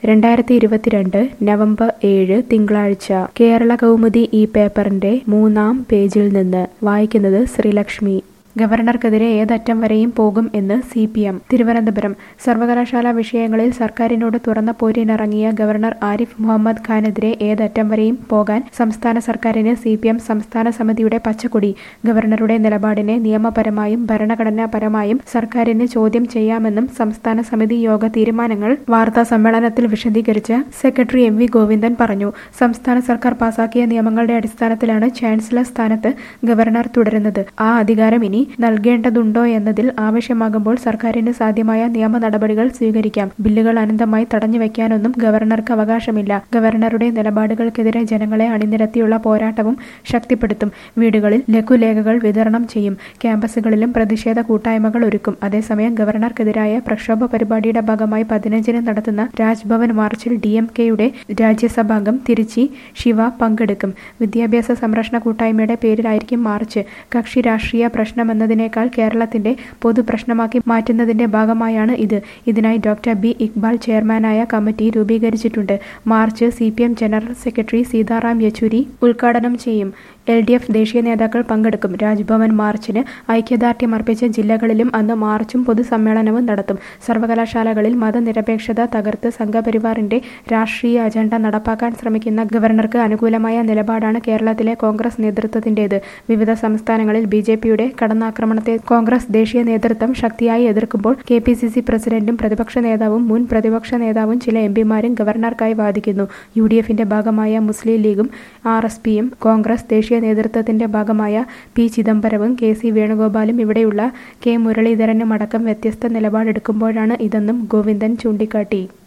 രണ്ടായിരത്തി ഇരുപത്തിരണ്ട് നവംബർ ഏഴ് തിങ്കളാഴ്ച കേരള കൗമുദി ഈ പേപ്പറിന്റെ മൂന്നാം പേജിൽ നിന്ന് വായിക്കുന്നത് ശ്രീലക്ഷ്മി ഗവർണർക്കെതിരെ ഏതറ്റം വരെയും പോകും എന്ന് സി പി എം തിരുവനന്തപുരം സർവകലാശാല വിഷയങ്ങളിൽ സർക്കാരിനോട് തുറന്ന പോരിനിറങ്ങിയ ഗവർണർ ആരിഫ് മുഹമ്മദ് ഖാനെതിരെ ഏതറ്റം വരെയും പോകാൻ സംസ്ഥാന സർക്കാരിന് സി പി എം സംസ്ഥാന സമിതിയുടെ പച്ചക്കൊടി ഗവർണറുടെ നിലപാടിനെ നിയമപരമായും ഭരണഘടനാപരമായും സർക്കാരിന് ചോദ്യം ചെയ്യാമെന്നും സംസ്ഥാന സമിതി യോഗ തീരുമാനങ്ങൾ വാർത്താ സമ്മേളനത്തിൽ വിശദീകരിച്ച് സെക്രട്ടറി എം വി ഗോവിന്ദൻ പറഞ്ഞു സംസ്ഥാന സർക്കാർ പാസാക്കിയ നിയമങ്ങളുടെ അടിസ്ഥാനത്തിലാണ് ചാൻസലർ സ്ഥാനത്ത് ഗവർണർ തുടരുന്നത് ആ അധികാരം ഇനി നൽകേണ്ടതുണ്ടോ എന്നതിൽ ആവശ്യമാകുമ്പോൾ സർക്കാരിന് സാധ്യമായ നിയമ നടപടികൾ സ്വീകരിക്കാം ബില്ലുകൾ അനന്തമായി തടഞ്ഞു വയ്ക്കാനൊന്നും ഗവർണർക്ക് അവകാശമില്ല ഗവർണറുടെ നിലപാടുകൾക്കെതിരെ ജനങ്ങളെ അണിനിരത്തിയുള്ള പോരാട്ടവും ശക്തിപ്പെടുത്തും വീടുകളിൽ ലഘുലേഖകൾ വിതരണം ചെയ്യും ക്യാമ്പസുകളിലും പ്രതിഷേധ കൂട്ടായ്മകൾ ഒരുക്കും അതേസമയം ഗവർണർക്കെതിരായ പ്രക്ഷോഭ പരിപാടിയുടെ ഭാഗമായി പതിനഞ്ചിന് നടത്തുന്ന രാജ്ഭവൻ മാർച്ചിൽ ഡി എം കെയുടെ രാജ്യസഭാംഗം തിരുച്ചി ശിവ പങ്കെടുക്കും വിദ്യാഭ്യാസ സംരക്ഷണ കൂട്ടായ്മയുടെ പേരിലായിരിക്കും മാർച്ച് കക്ഷി രാഷ്ട്രീയ പ്രശ്നമെന്നതിനേക്കാൾ കേരളത്തിന്റെ പൊതു പ്രശ്നമാക്കി മാറ്റുന്നതിന്റെ ഭാഗമായാണ് ഇത് ഇതിനായി ഡോക്ടർ ബി ഇക്ബാൽ ചെയർമാനായ കമ്മിറ്റി രൂപീകരിച്ചിട്ടുണ്ട് march C general secretary Sitaram Yechury ഉദ്ഘാടനം ചെയ്യും എൽ ഡി എഫ് ദേശീയ നേതാക്കൾ പങ്കെടുക്കും രാജ്ഭവൻ മാർച്ചിന് ഐക്യദാർഢ്യം അർപ്പിച്ച ജില്ലകളിലും അന്ന് മാർച്ചും പൊതുസമ്മേളനവും നടത്തും സർവകലാശാലകളിൽ മതനിരപേക്ഷത തകർത്ത് സംഘപരിവാറിന്റെ രാഷ്ട്രീയ അജണ്ട നടപ്പാക്കാൻ ശ്രമിക്കുന്ന ഗവർണർക്ക് അനുകൂലമായ നിലപാടാണ് കേരളത്തിലെ കോൺഗ്രസ് നേതൃത്വത്തിന്റേത് വിവിധ സംസ്ഥാനങ്ങളിൽ ബി ജെ പിയുടെ കടന്നാക്രമണത്തെ കോൺഗ്രസ് ദേശീയ നേതൃത്വം ശക്തിയായി എതിർക്കുമ്പോൾ കെ പി സി സി പ്രസിഡന്റും പ്രതിപക്ഷ നേതാവും മുൻ പ്രതിപക്ഷ നേതാവും ചില എം പിമാരും ഗവർണർക്കായി വാദിക്കുന്നു യു ഡി എഫിന്റെ ഭാഗമായ മുസ്ലിം ലീഗും ആർ എസ് പിയും കോൺഗ്രസ് ദേശീയ നേതൃത്വത്തിന്റെ ഭാഗമായ പി ചിദംബരവും കെ സി വേണുഗോപാലും ഇവിടെയുള്ള കെ മുരളീധരനും അടക്കം വ്യത്യസ്ത നിലപാടെടുക്കുമ്പോഴാണ് ഇതെന്നും ഗോവിന്ദൻ ചൂണ്ടിക്കാട്ടി